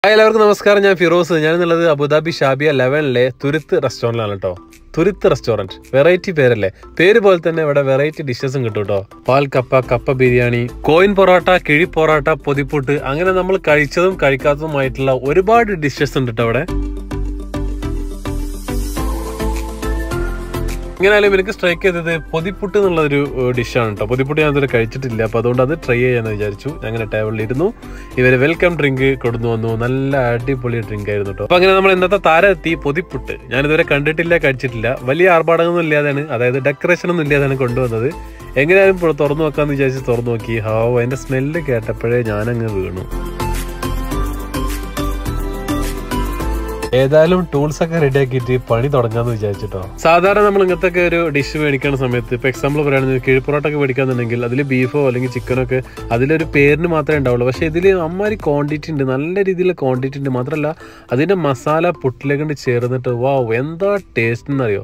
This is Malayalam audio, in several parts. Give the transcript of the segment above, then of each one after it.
ഹായ് എല്ലാവർക്കും നമസ്കാരം ഞാൻ ഫിറോസ് ഞാൻ എന്നുള്ളത് അബുദാബി ഷാബിയ ലെവനിലെ തുരുത്ത് റെസ്റ്റോറൻറ്റിലാണ് കേട്ടോ തുരുത്ത് റെസ്റ്റോറൻറ്റ് വെറൈറ്റി പേരല്ലേ പേര് പോലെ തന്നെ ഇവിടെ വെറൈറ്റി ഡിഷസും കിട്ടും കേട്ടോ പാൽ കപ്പ കപ്പ ബിരിയാണി കോയിൻ പൊറോട്ട കിഴി പൊറോട്ട പൊതിപ്പുട്ട് അങ്ങനെ നമ്മൾ കഴിച്ചതും കഴിക്കാത്തതുമായിട്ടുള്ള ഒരുപാട് ഡിഷസ് ഉണ്ട് കേട്ടോ അവിടെ എങ്ങനെയായാലും എനിക്ക് സ്ട്രൈക്ക് ചെയ്തത് പൊതിപ്പുട്ട് എന്നുള്ള ഒരു ഡിഷാണ് കേട്ടോ പൊതിപ്പുട്ട് ഞാൻ ഇതുവരെ കഴിച്ചിട്ടില്ല അപ്പോൾ അതുകൊണ്ട് അത് ട്രൈ ചെയ്യാന്ന് വിചാരിച്ചു അങ്ങനെ ടേബിളിൽ ഇരുന്നു ഇവര് വെൽക്കം ഡ്രിങ്ക് കൊടുന്നു വന്നു നല്ല അടിപൊളി ഡ്രിങ്ക് ആയിരുന്നു കേട്ടോ അപ്പൊ അങ്ങനെ നമ്മൾ ഇന്നത്തെ താരം എത്തി പൊതിപ്പുട്ട് ഞാൻ ഇതുവരെ കണ്ടിട്ടില്ല കഴിച്ചിട്ടില്ല വലിയ ആർഭാടങ്ങളൊന്നും ഇല്ലാതെയാണ് അതായത് ഡെക്കറേഷൻ ഒന്നും ഇല്ലാതെയാണ് കൊണ്ടുവന്നത് എങ്ങനെയായാലും ഇപ്പോൾ തുറന്നു നോക്കാന്ന് വിചാരിച്ച് തുറന്നു നോക്കി ഹാവ് അതിന്റെ സ്മെല്ല് കേട്ടപ്പോഴേ ഞാനങ്ങ് വീണു ഏതായാലും ടൂൾസ് ഒക്കെ റെഡി ആക്കിയിട്ട് പണി തുടങ്ങാന്ന് വിചാരിച്ചിട്ടോ സാധാരണ നമ്മൾ ഇങ്ങനത്തെ ഒക്കെ ഒരു ഡിഷ് മേടിക്കുന്ന സമയത്ത് ഇപ്പൊ എക്സാമ്പിൾ പറയുകയാണെങ്കിൽ കിഴിപ്പൊറോട്ട ഒക്കെ മേടിക്കാന്നുണ്ടെങ്കിൽ അതിൽ ബീഫോ അല്ലെങ്കിൽ ചിക്കനോ ഒക്കെ അതിലൊരു പേരിന് മാത്രമേ ഉണ്ടാവുള്ളൂ പക്ഷെ ഇതിൽ അമ്മാരി ക്വാണ്ടിറ്റി ഉണ്ട് നല്ല രീതിയിലുള്ള ക്വാണ്ടിറ്റി ഉണ്ട് മാത്രമല്ല അതിന്റെ മസാല പുട്ടിലേക്ക് ചേർന്നിട്ട് വാവ് എന്താ ടേസ്റ്റ് എന്നറിയോ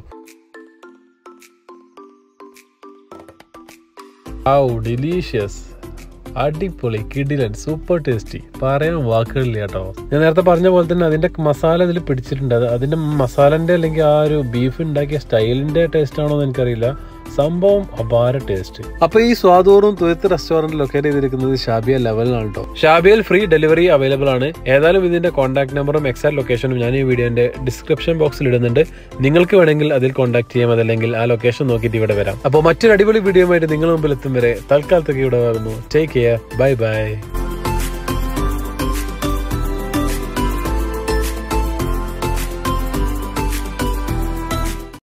ഔ ഡിലീഷ്യസ് അടിപൊളി കിടിലൻ സൂപ്പർ ടേസ്റ്റി പറയാൻ വാക്കുകളില്ല കേട്ടോ ഞാൻ നേരത്തെ പറഞ്ഞ പോലെ തന്നെ അതിന്റെ മസാല ഇതിൽ പിടിച്ചിട്ടുണ്ട് അത് അതിന്റെ മസാലന്റെ അല്ലെങ്കിൽ ആ ഒരു ബീഫ് ഉണ്ടാക്കിയ സ്റ്റൈലിന്റെ ടേസ്റ്റ് ആണോ എന്ന് എനിക്കറിയില്ല സംഭവം അപാര ടേസ്റ്റ് അപ്പൊ ഈ സ്വാദൂറും തുരുത്ത് റെസ്റ്റോറന്റ് ലൊക്കേറ്റ് ചെയ്തിരിക്കുന്നത് ഷാബിയ ലെവലിലാണ് കേട്ടോ ഷാബിയയിൽ ഫ്രീ ഡെലിവറി അവൈലബിൾ ആണ് ഏതായാലും ഇതിന്റെ കോൺടാക്ട് നമ്പറും എക്സാക്ട് ലൊക്കേഷനും ഞാൻ ഈ വീഡിയോന്റെ ഡിസ്ക്രിപ്ഷൻ ബോക്സിൽ ഇടുന്നുണ്ട് നിങ്ങൾക്ക് വേണമെങ്കിൽ അതിൽ കോൺടാക്ട് ചെയ്യാം അതല്ലെങ്കിൽ ആ ലൊക്കേഷൻ നോക്കിയിട്ട് ഇവിടെ വരാം അപ്പോൾ മറ്റൊരു അടിപൊളി വീഡിയോ ആയിട്ട് നിങ്ങളുടെ മുമ്പിൽ എത്തും വരെ തൽക്കാലത്തേക്ക് ഇവിടെ വരുന്നു ടേക്ക് കെയർ ബൈ ബൈ